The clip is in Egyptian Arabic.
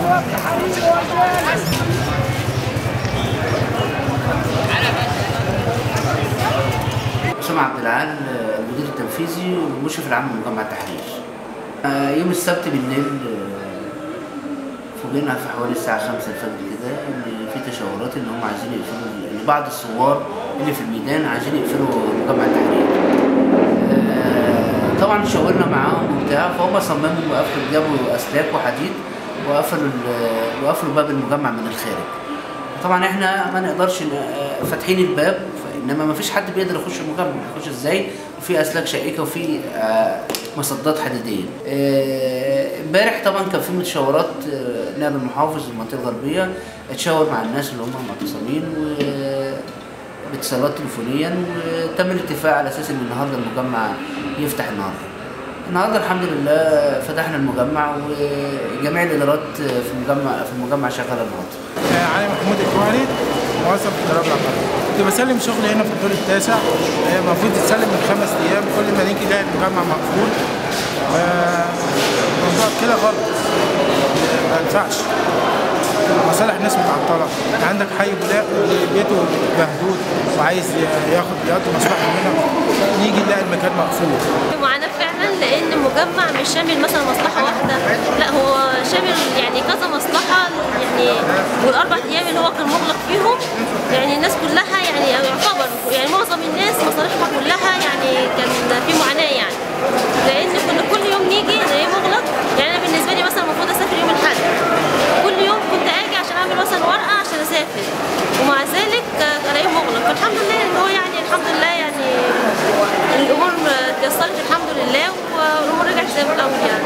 اسامه عبد العال المدير التنفيذي والمشرف العام لمجمع التحرير. آه، يوم السبت بالليل آه، فوجئنا في حوالي الساعة 5 الفجر كده إن في تشاورات إن هم عايزين يقفلوا إن بعض الثوار اللي في الميدان عايزين يقفلوا مجمع التحرير. آه، طبعا شاورنا معاهم وبتاع فهم صمموا وقفلوا جابوا أسلاك وحديد وقفلوا ال- وقفلوا باب المجمع من الخارج. طبعا احنا ما نقدرش ن- آه، فاتحين الباب انما ما فيش حد بيقدر يخش المجمع يخش ازاي وفي اسلاك شائكه وفي آه، مصدات حديديه آه، امبارح طبعا كان في متشاورات آه، نائب المحافظ المنطقه الغربيه اتشاور مع الناس اللي هم معتصمين و باتصالات تليفونيا وتم الاتفاق على اساس ان النهارده المجمع يفتح النهارده النهارده الحمد لله فتحنا المجمع وجميع الادارات في المجمع في المجمع شغاله النهارده آه، علي محمود الكواري موظف اداره العقارات كنت بسلم شغلي هنا في الدور التاسع آه، المفروض يتسلم من خمس ايام كل ما نيجي نلاقي المجمع مقفول آه، الموضوع كده غلط آه، ما ينفعش مصالح الناس متعطله عندك حي بولاق بيته مهدود وعايز ياخد يقضي مصلحته هنا نيجي نلاقي المكان مقفول معاناة فعلا لأن المجمع مش شامل مثلا مصلحة واحدة لا هو شامل يعني كذا مصلحة يعني والأربع أيام اللي هو كان مغلق فيهم يعني الناس كلها يعني يعتبر يعني معظم الناس مصالحها كلها يعني كان في معاناة يعني لأن كنا كل يوم نيجي نلاقيه مغلق يعني أنا بالنسبة لي مثلا المفروض أسافر يوم الأحد كل يوم كنت أجي عشان أعمل مثلا ورقة عشان أسافر ومع ذلك آه، ألاقيه مغلق فالحمد لله إن هو يعني الحمد لله يعني الامور اتيسرت الحمد لله والامور رجعت زي ما الاول يعني